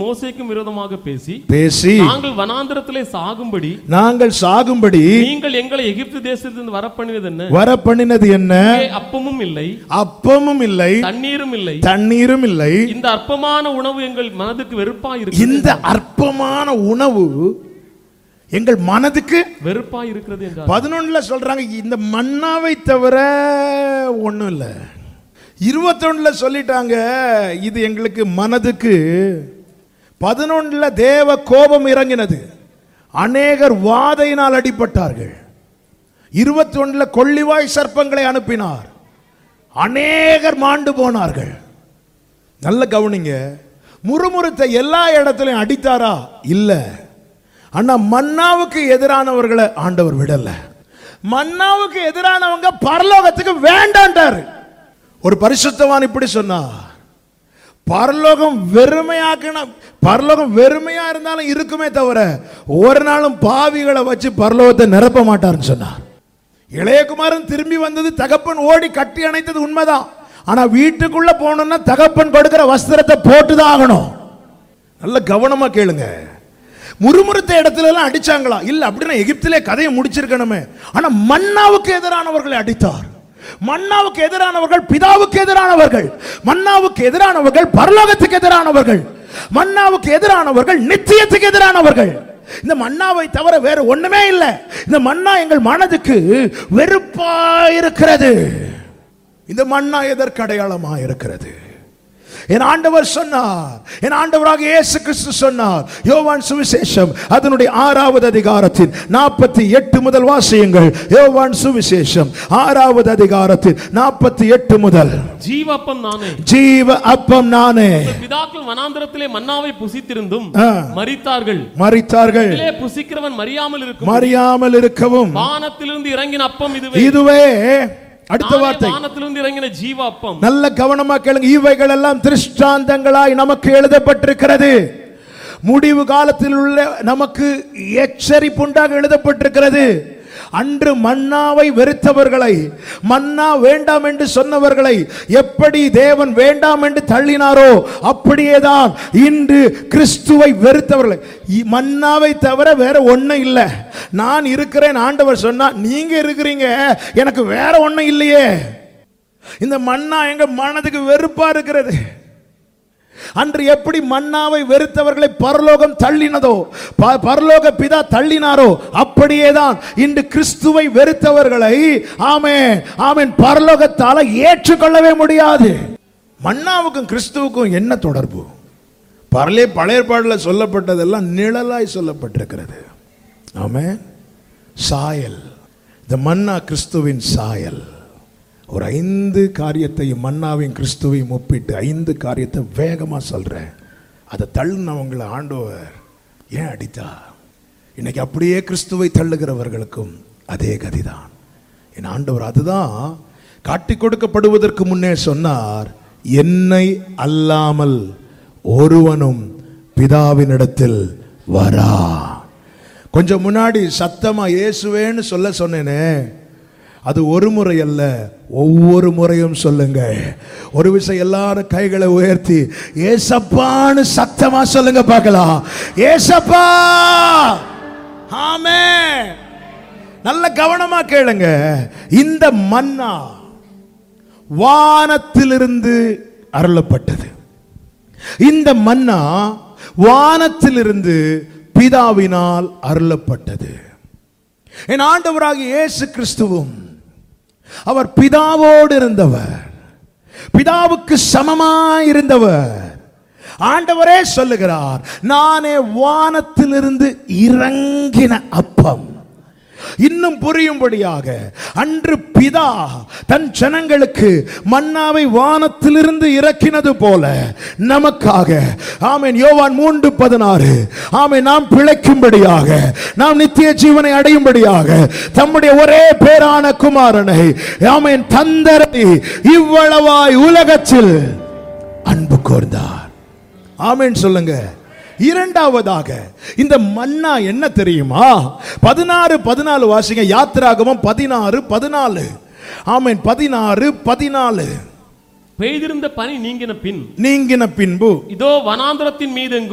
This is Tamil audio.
மோசேக்கும் விரோதமாக பேசி பேசி நாங்கள் வனாந்திரத்திலே சாகும்படி நாங்கள் சாகும்படி நீங்கள் எங்களை எகிப்து தேசத்திலிருந்து வர பண்ணினது என்ன வர பண்ணினது என்ன இங்கே அப்பமும் இல்லை அப்பமும் இல்லை தண்ணீரும் இல்லை தண்ணீரும் இல்லை இந்த அற்பமான உணவு எங்கள் மனதுக்கு வெறுப்பா இருக்கு இந்த அற்பமான உணவு எங்கள் மனதுக்கு வெறுப்பா இருக்கிறது என்றார் பதினொன்னுல சொல்றாங்க இந்த மன்னாவை தவிர ஒண்ணும் இல்ல இருபத்தொன்னுல சொல்லிட்டாங்க இது எங்களுக்கு மனதுக்கு பதினொன்னுல தேவ கோபம் இறங்கினது அநேகர் வாதையினால் அடிபட்டார்கள் இருபத்தி ஒன்றுல கொள்ளிவாய் சர்ப்பங்களை அனுப்பினார் அநேகர் மாண்டு போனார்கள் நல்ல கவனிங்க முறுமுறுத்த எல்லா இடத்துலையும் அடித்தாரா இல்ல ஆனா மன்னாவுக்கு எதிரானவர்களை ஆண்டவர் விடல மன்னாவுக்கு எதிரானவங்க பரலோகத்துக்கு வேண்டான்ட்டாரு ஒரு பரிசுத்தவான் இப்படி சொன்னா பரலோகம் வெறுமையாக்குன பரலோகம் வெறுமையா இருந்தாலும் இருக்குமே தவிர ஒரு நாளும் பாவிகளை வச்சு பரலோகத்தை நிரப்ப மாட்டாருன்னு சொன்னார் இளையகுமாரன் திரும்பி வந்தது தகப்பன் ஓடி கட்டி அணைத்தது உண்மைதான் ஆனா வீட்டுக்குள்ள போகணும்னா தகப்பன் கொடுக்கிற வஸ்திரத்தை போட்டுதான் ஆகணும் நல்ல கவனமா கேளுங்க முறுமுறுத்த இடத்துல எல்லாம் அடிச்சாங்களா இல்ல அப்படின்னா எகிப்திலே கதையை முடிச்சிருக்கணுமே ஆனா மன்னாவுக்கு எதிரானவர்களை அடித்தார் மன்னாவுக்கு எதிரானவர்கள் பிதாவுக்கு எதிரானவர்கள் மன்னாவுக்கு எதிரானவர்கள் பரலோகத்துக்கு எதிரானவர்கள் மன்னாவுக்கு எதிரானவர்கள் நித்தியத்துக்கு எதிரானவர்கள் இந்த மன்னாவை தவிர வேற ஒண்ணுமே இல்லை இந்த மன்னா எங்கள் மனதுக்கு வெறுப்பா இருக்கிறது இந்த மன்னா எதற்கு அடையாளமா இருக்கிறது என் ஆண்டவர் சொன்னார் என் ஆண்டவராக இயேசு கிறிஸ்து சொன்னார் யோவான் சுவிசேஷம் அதனுடைய ஆறாவது அதிகாரத்தின் நாற்பத்தி எட்டு முதல் வாசியுங்கள் யோவான் சுவிசேஷம் ஆறாவது அதிகாரத்தின் நாற்பத்தி எட்டு முதல் ஜீவப்பம் நானே ஜீவ அப்பம் நானே பிதாக்கள் வனாந்திரத்திலே மன்னாவை புசித்திருந்தும் ஆ. மரித்தார்கள் மறித்தார்கள் இதிலே புசிக்கிறவன் மறியாமல் இருக்கும் மறியாமல் இருக்கவும் வானத்திலிருந்து இறங்கின அப்பம் இதுவே இதுவே அடுத்த நானே வார்த்தை வானத்திலிருந்து இறங்கின ஜீவ அப்பம் நல்ல கவனமா கேளுங்க இவைகள் எல்லாம் திருஷ்டாந்தங்களாய் நமக்கு எழுதப்பட்டிருக்கிறது முடிவு காலத்தில் உள்ள நமக்கு எச்சரிப்புண்டாக எழுதப்பட்டிருக்கிறது அன்று மன்னாவை வெறுத்தவர்களை மன்னா வேண்டாம் என்று சொன்னவர்களை எப்படி தேவன் வேண்டாம் என்று தள்ளினாரோ அப்படியேதான் இன்று கிறிஸ்துவை வெறுத்தவர்களை இ- மன்னாவை தவிர வேற ஒண்ணும் இல்லை நான் இருக்கிறேன் ஆண்டவர் சொன்னா நீங்க இருக்கிறீங்க எனக்கு வேற ஒண்ணும் இல்லையே இந்த மன்னா எங்க மனதுக்கு வெறுப்பா இருக்கிறது அன்று எப்படி மன்னாவை வெறுத்தவர்களை பரலோகம் தள்ளினதோ ப- பரலோக பிதா தள்ளினாரோ அப்படியேதான் இன்று கிறிஸ்துவை வெறுத்தவர்களை ஆமென் ஆமென் பரலோகத்தால ஏற்றுக்கொள்ளவே முடியாது மன்னாவுக்கும் கிறிஸ்துவுக்கும் என்ன தொடர்பு பரலே பழைய பாடல சொல்லப்பட்டதெல்லாம் நிழலாய் சொல்லப்பட்டிருக்கிறது ஆமென் சாயல் இந்த மன்னா கிறிஸ்துவின் சாயல் ஒரு ஐந்து காரியத்தையும் மன்னாவையும் கிறிஸ்துவையும் ஒப்பிட்டு ஐந்து காரியத்தை வேகமா சொல்றேன் அதை தள்ளினவங்களை ஆண்டவர் ஏன் அடித்தா இன்னைக்கு அப்படியே கிறிஸ்துவை தள்ளுகிறவர்களுக்கும் அதே கதிதான் என் ஆண்டவர் அதுதான் காட்டி கொடுக்கப்படுவதற்கு முன்னே சொன்னார் என்னை அல்லாமல் ஒருவனும் பிதாவினிடத்தில் வரா கொஞ்சம் முன்னாடி சத்தமா இயேசுவேன்னு சொல்ல சொன்னேனே அது ஒரு முறை அல்ல ஒவ்வொரு முறையும் சொல்லுங்க ஒரு விஷயம் எல்லாரும் கைகளை உயர்த்தி ஏசப்பான்னு சத்தமா சொல்லுங்க பார்க்கலாம் ஏசப்பா ஆமே நல்ல கவனமா கேளுங்க இந்த மன்னா வானத்திலிருந்து அருளப்பட்டது இந்த மன்னா வானத்திலிருந்து பிதாவினால் அருளப்பட்டது என் ஆண்டவராகிய இயேசு கிறிஸ்துவும் அவர் பிதாவோடு இருந்தவர் பிதாவுக்கு சமமாய் இருந்தவர் ஆண்டவரே சொல்லுகிறார் நானே வானத்திலிருந்து இறங்கின அப்பம் இன்னும் புரியும்படியாக அன்று பிதா தன் ஜனங்களுக்கு மன்னாவை வானத்திலிருந்து இறக்கினது போல நமக்காக ஆமென் யோவான் மூன்று பதினாறு ஆமென் நாம் பிழைக்கும்படியாக நாம் நித்திய ஜீவனை அடையும்படியாக தம்முடைய ஒரே பேரான குமாரனை ஆமென் தந்தரை இவ்வளவாய் உலகத்தில் அன்பு கூர்ந்தார் ஆமென் சொல்லுங்க இரண்டாவதாக இந்த மன்னா என்ன தெரியுமா பதினாறு பதினாலு வாசிங்க யாத்திராகமம் பதினாறு பதினாலு ஆமென் பதினாறு பதினாலு பெய்திருந்த பனி நீங்கின பின் நீங்கின பின்பு இதோ வனாந்திரத்தின் மீது